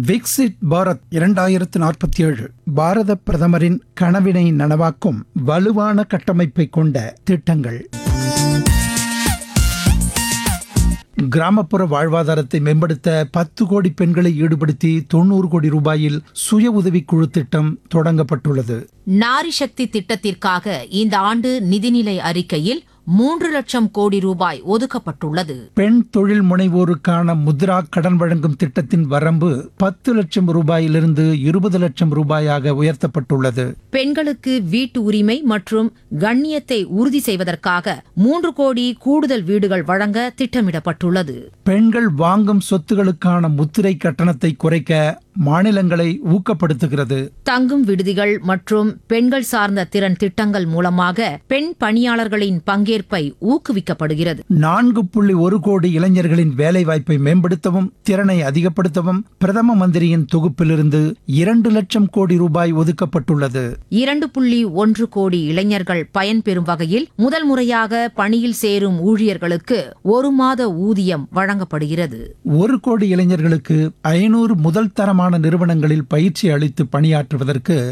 விக்சிட் பாரத் இரண்டாயிரத்து நாற்பத்தி ஏழு பாரத பிரதமரின் கனவினை நனவாக்கும் வலுவான கட்டமைப்பை கொண்ட திட்டங்கள் கிராமப்புற வாழ்வாதாரத்தை மேம்படுத்த பத்து கோடி பெண்களை ஈடுபடுத்தி தொண்ணூறு கோடி ரூபாயில் சுய உதவிக்குழு திட்டம் தொடங்கப்பட்டுள்ளது நாரி சக்தி திட்டத்திற்காக இந்த ஆண்டு நிதிநிலை அறிக்கையில் மூன்று லட்சம் கோடி ரூபாய் ஒதுக்கப்பட்டுள்ளது பெண் தொழில் முனைவோருக்கான முத்ரா கடன் வழங்கும் திட்டத்தின் வரம்பு பத்து லட்சம் ரூபாயிலிருந்து இருபது லட்சம் ரூபாயாக உயர்த்தப்பட்டுள்ளது பெண்களுக்கு வீட்டு உரிமை மற்றும் கண்ணியத்தை உறுதி செய்வதற்காக மூன்று கோடி கூடுதல் வீடுகள் வழங்க திட்டமிடப்பட்டுள்ளது பெண்கள் வாங்கும் சொத்துகளுக்கான முத்திரை கட்டணத்தை குறைக்க மாநிலங்களை ஊக்கப்படுத்துகிறது தங்கும் விடுதிகள் மற்றும் பெண்கள் சார்ந்த திறன் திட்டங்கள் மூலமாக பெண் பணியாளர்களின் பங்கேற்பை ஊக்குவிக்கப்படுகிறது நான்கு புள்ளி ஒரு கோடி இளைஞர்களின் வேலை வாய்ப்பை மேம்படுத்தவும் திறனை அதிகப்படுத்தவும் பிரதம மந்திரியின் தொகுப்பிலிருந்து இரண்டு லட்சம் கோடி ரூபாய் ஒதுக்கப்பட்டுள்ளது இரண்டு புள்ளி ஒன்று கோடி இளைஞர்கள் பயன்பெறும் வகையில் முதல் முறையாக பணியில் சேரும் ஊழியர்களுக்கு ஒரு மாத ஊதியம் வழங்கப்படுகிறது ஒரு கோடி இளைஞர்களுக்கு ஐநூறு முதல் தரமான நிறுவனங்களில் பயிற்சி அளித்து பணியாற்றுவதற்கு